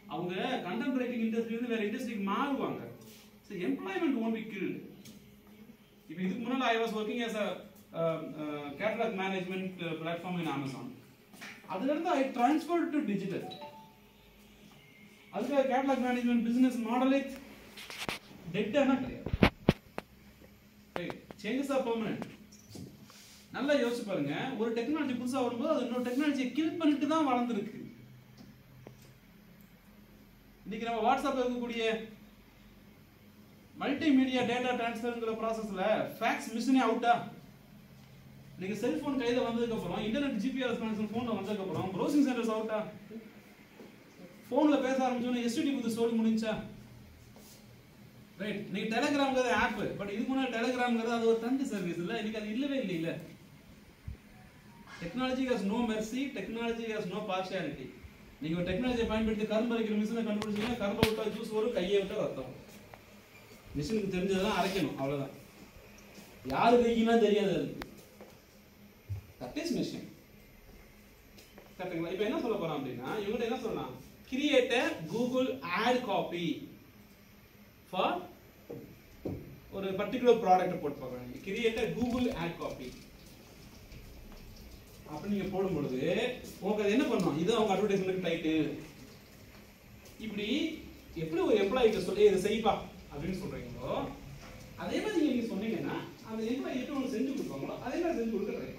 அவங்க content writing இண்டஸ்ட்ரியிலிருந்து வேற இண்டஸ்ட்ரிக்கு மாறுவாங்க so employment one B guild இப்போ இதுக்கு முன்னாடி I was working as a catalogue management platform in Amazon அதுலேருந்து ஐ ட்ரான்ஸ்ஃபர் டு டிஜிட்டல் அதுக்கு கேட்டலாக் மேனேஜ்மெண்ட் பிசினஸ் மாடலே டெட்டானா கிடையாது சேஞ்சஸ் ஆர் பெர்மனன்ட் நல்லா யோசிச்சு பாருங்க ஒரு டெக்னாலஜி புதுசா வரும்போது அது இன்னொரு டெக்னாலஜியை கில் பண்ணிட்டு தான் வளர்ந்துருக்கு இன்னைக்கு நம்ம வாட்ஸ்அப்ல இருக்கக்கூடிய மல்டிமீடியா டேட்டா டிரான்ஸ்ஃபர்ங்கிற ப்ராசஸ்ல ஃபேக்ஸ் மிஷினே அவுட்டா நீங்க செல்போன் கையில வந்ததுக்கு அப்புறம் இன்டர்நெட் ஜிபிஆர்எஸ் கனெக்ஷன் போன்ல வந்ததுக்கு அப்புறம் ப்ரௌசிங் சென்டர்ஸ் அவுட்டா போன்ல பேச ஆரம்பிச்சோன்னா எஸ்டிடி புது ஸ்டோரி முடிஞ்சா ரைட் நீங்க டெலிகிராம்ங்கிறது ஆப் பட் இதுக்கு முன்னாடி டெலிகிராம்ங்கிறது அது ஒரு தந்தி சர்வீஸ் இல்ல இன்னைக்கு அது இல்லவே இல்லை இல்ல technology has no mercy technology has no partiality நீங்க ஒரு டெக்னாலஜியை பயன்படுத்தி கரும்பு அரைக்கிற மிஷினை கண்டுபிடிச்சீங்கன்னா கரும்பை விட்டா ஜூஸ் வரும் கையை விட்டா ரத்தம் வரும். மிஷினுக்கு தெரிஞ்சதெல்லாம் அரைக்கணும் அவ்வளவுதான் யாரு கைக்குன்னா தெரியாது அதுக்கு தட் இஸ் மிஷின் கரெக்டுங்களா இப்போ என்ன சொல்ல போறோம் அப்படின்னா இவங்க என்ன சொல்லலாம் create Google ad copy for ஒரு பர்டிகுலர் ப்ராடக்ட் போட்டு பார்க்குறாங்க கிரியேட் கூகுள் ஆட் காப்பி அப்படி நீங்க போடும் பொழுது உங்களுக்கு அது என்ன பண்ணும் இது அவங்க அட்வர்டைஸ்மெண்ட் டைட்டில் இப்படி எப்படி ஒரு எம்ப்ளாயிக்கு சொல்லி இதை செய்ப்பா அப்படின்னு சொல்றீங்களோ அதே மாதிரி நீங்க சொன்னீங்கன்னா அந்த எம்ப்ளாயி எப்படி ஒன்று செஞ்சு கொடுப்பாங்களோ அதே மாதிரி செஞ்சு கொடுக்க ட்ரை பண்ணுங்க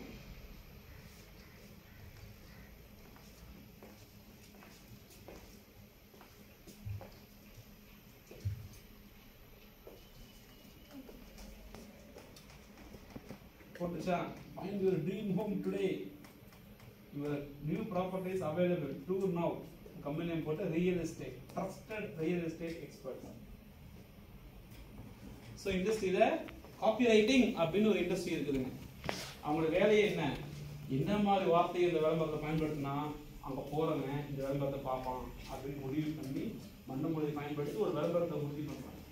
போட்டுச்சா find your dream home today your new property is available tour now company name போட்டு real estate trusted real estate expert so இண்டஸ்ட்ரியில காப்பி ரைட்டிங் அப்படின்னு ஒரு இண்டஸ்ட்ரி இருக்குதுங்க அவங்களோட வேலையே என்ன என்ன மாதிரி வார்த்தையை இந்த விளம்பரத்தை பயன்படுத்தினா அங்க போறவன் இந்த விளம்பரத்தை பார்ப்பான் அப்படின்னு முடிவு பண்ணி மண்ணு மொழி பயன்படுத்தி ஒரு விளம்பரத்தை உறுதி பண்றாங்க